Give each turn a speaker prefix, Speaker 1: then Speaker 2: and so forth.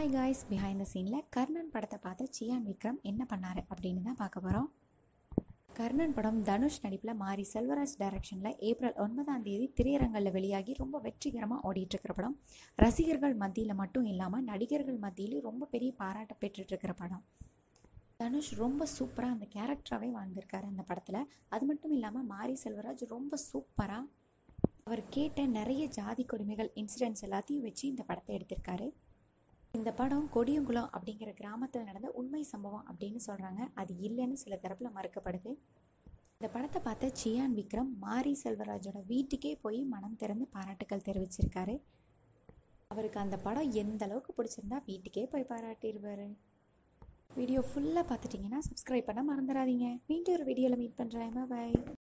Speaker 1: hi guys behind the சீனில் கர்ணன் படத்தை பார்த்து சியான் விக்ரம் என்ன பண்ணார் அப்படின்னு தான் பார்க்க போகிறோம் கர்ணன் படம் தனுஷ் நடிப்பில் மாரி செல்வராஜ் டைரக்ஷனில் ஏப்ரல் ஒன்பதாம் தேதி திரையரங்களில் வெளியாகி ரொம்ப வெற்றிகரமாக ஓடிட்டுருக்கிற படம் ரசிகர்கள் மத்தியில் மட்டும் இல்லாமல் நடிகர்கள் மத்தியிலும் ரொம்ப பெரிய பாராட்ட பெற்றுட்ருக்கிற படம் தனுஷ் ரொம்ப சூப்பராக அந்த கேரக்டராகவே வாழ்ந்திருக்காரு அந்த படத்தில் அது மட்டும் இல்லாமல் மாரி செல்வராஜ் ரொம்ப சூப்பராக அவர் கேட்ட நிறைய ஜாதி கொடுமைகள் இன்சிடென்ட்ஸ் எல்லாத்தையும் வச்சு இந்த படத்தை எடுத்திருக்காரு இந்த படம் கொடியங்குளம் அப்படிங்கிற கிராமத்தில் நடந்த உண்மை சம்பவம் அப்படின்னு சொல்கிறாங்க அது இல்லைன்னு சில தரப்பில் மறுக்கப்படுது இந்த படத்தை பார்த்த சியான் விக்ரம் மாரி செல்வராஜோட வீட்டுக்கே போய் மனம் திறந்து பாராட்டுக்கள் தெரிவிச்சிருக்காரு அவருக்கு அந்த படம் எந்த அளவுக்கு பிடிச்சிருந்தா வீட்டுக்கே போய் பாராட்டிடுவார் வீடியோ ஃபுல்லாக பார்த்துட்டிங்கன்னா சப்ஸ்கிரைப் பண்ண மறந்துடாதீங்க மீண்டும் ஒரு வீடியோவில் மீட் பண்ணுறேன் பாய்